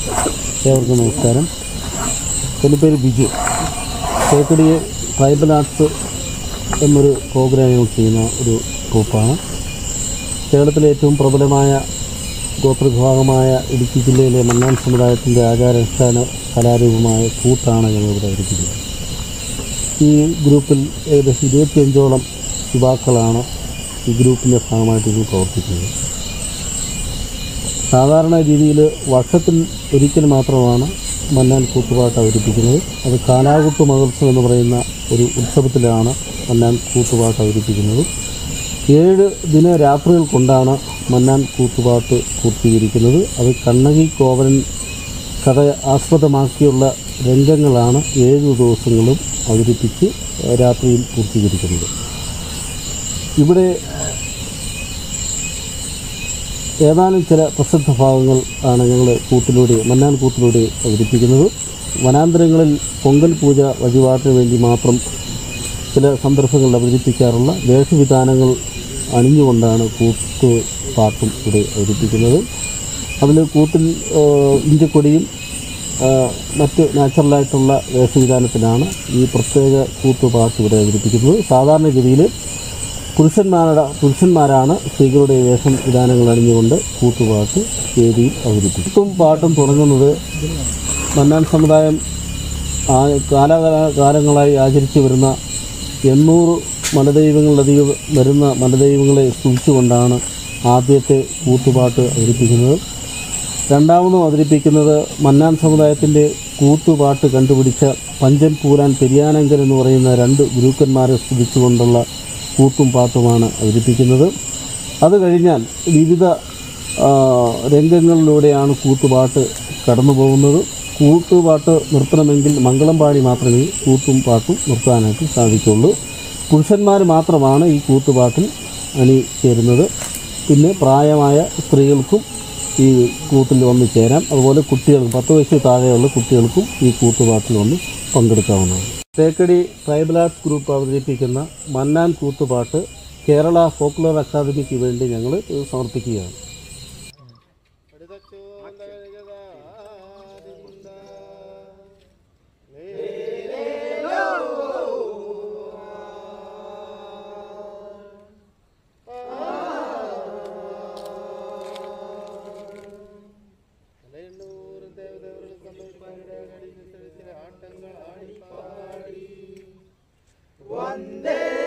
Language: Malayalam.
ഏവർക്കും നമസ്കാരം എൻ്റെ പേര് ബിജു തേക്കടി ട്രൈബൽ ആർട്സ് എന്നൊരു പ്രോഗ്രാം ഞങ്ങൾ ചെയ്യുന്ന ഒരു ഗ്രൂപ്പാണ് കേരളത്തിലെ ഏറ്റവും പ്രബലമായ ഗോത്രവിഭാഗമായ ഇടുക്കി ജില്ലയിലെ മണ്ണാൻ സമുദായത്തിൻ്റെ ആചാരാനുഷ്ഠാന കലാരൂപമായ കൂട്ടാണ് ഞങ്ങളിവിടെ അവതരിപ്പിക്കുന്നത് ഈ ഗ്രൂപ്പിൽ ഏകദേശം ഇരുപത്തിയഞ്ചോളം യുവാക്കളാണ് ഈ ഗ്രൂപ്പിൻ്റെ ഭാഗമായിട്ട് ഇത് പ്രവർത്തിക്കുന്നത് സാധാരണ രീതിയിൽ വർഷത്തിൽ ഒരിക്കൽ മാത്രമാണ് മന്നാൻ കൂത്തുപാട്ട് അവതരിപ്പിക്കുന്നത് അത് കാലാകുത്ത് മഹോത്സവം എന്ന് പറയുന്ന ഒരു ഉത്സവത്തിലാണ് മന്നാൻ കൂത്തുപാട്ട് അവതരിപ്പിക്കുന്നത് ഏഴ് ദിന രാത്രികൾ കൊണ്ടാണ് മന്നാൻ കൂത്തുപാട്ട് പൂർത്തീകരിക്കുന്നത് അത് കണ്ണകി കോവലൻ കഥ ആസ്പദമാക്കിയുള്ള രംഗങ്ങളാണ് ഏഴ് ദിവസങ്ങളും അവതരിപ്പിച്ച് രാത്രിയിൽ പൂർത്തീകരിക്കുന്നത് ഇവിടെ ഏതാനും ചില പ്രസിദ്ധ ഭാഗങ്ങൾ ആണ് ഞങ്ങൾ കൂത്തിലൂടെ മന്നാൻ കൂത്തിലൂടെ അവതരിപ്പിക്കുന്നത് വനാന്തരങ്ങളിൽ പൊങ്കൽ പൂജ വഴിപാട്ടിന് വേണ്ടി മാത്രം ചില സന്ദർഭങ്ങളിൽ അവതരിപ്പിക്കാറുള്ള വേഷവിധാനങ്ങൾ അണിഞ്ഞുകൊണ്ടാണ് കൂത്ത് പാട്ടും ഇവിടെ അവതരിപ്പിക്കുന്നത് അതിൽ കൂത്തിൽ ആ, ഇഞ്ചക്കൊടിയും ആ, മറ്റ് നാച്ചുറലായിട്ടുള്ള വേഷവിധാനത്തിലാണ് ഈ പ്രത്യേക കൂത്തുപാട്ട് ഇവിടെ അവതരിപ്പിക്കുന്നത് സാധാരണഗതിയിൽ പുരുഷന്മാരുടെ പുരുഷന്മാരാണ് സ്ത്രീകളുടെ വേഷം വിധാനങ്ങൾ അണിഞ്ഞുകൊണ്ട് കൂത്തുപാട്ട് വേദിയിൽ അവതരിപ്പിക്കും കൂത്തും പാട്ടും തുടങ്ങുന്നത് മന്നാൻ സമുദായം ആ കാലാകാല- കാലങ്ങളായി ആചരിച്ചു വരുന്ന എണ്ണൂറ് മലദൈവങ്ങളിലധികം വരുന്ന മലദൈവങ്ങളെ സ്തുതിച്ചുകൊണ്ടാണ് ആദ്യത്തെ കൂത്തുപാട്ട് അവതരിപ്പിക്കുന്നത് രണ്ടാമതും അവതരിപ്പിക്കുന്നത് മന്നാൻ സമുദായത്തിൻ്റെ കൂത്തുപാട്ട് കണ്ടുപിടിച്ച പഞ്ചൻ പൂരാൻ പെരിയാനങ്കൻ എന്ന് പറയുന്ന രണ്ട് ഗുരുക്കന്മാരെ സ്തുതിച്ചുകൊണ്ടുള്ള കൂത്തും പാട്ടുമാണ് അവതരിപ്പിക്കുന്നത് അത് കഴിഞ്ഞാൽ വിവിധ ആ, രംഗങ്ങളിലൂടെയാണ് കൂത്തുപാട്ട് കടന്നു പോകുന്നത് കൂത്തുപാട്ട് നിർത്തണമെങ്കിൽ മംഗളം പാടി മാത്രമേ കൂത്തും പാട്ടും നിർത്താനായിട്ട് സാധിക്കുള്ളൂ പുരുഷന്മാർ മാത്രമാണ് ഈ കൂത്തുപാട്ടിൽ അണിചേരുന്നത് പിന്നെ പ്രായമായ സ്ത്രീകൾക്കും ഈ കൂത്തിൽ വന്ന് ചേരാം അതുപോലെ കുട്ടികൾക്കും പത്ത് വയസ്സിൽ താഴെയുള്ള കുട്ടികൾക്കും ഈ കൂത്തുപാട്ടിൽ വന്ന് പങ്കെടുക്കാവുന്നതാണ് തേക്കടി ട്രൈബൽ ആർട്സ് ഗ്രൂപ്പ് അവതരിപ്പിക്കുന്ന മന്നാൻ കൂത്തുപാട്ട് കേരള ഫോക്ലോർ അക്കാദമിക്ക് വേണ്ടി ഞങ്ങൾ സമർപ്പിക്കുകയാണ് വന്ദേ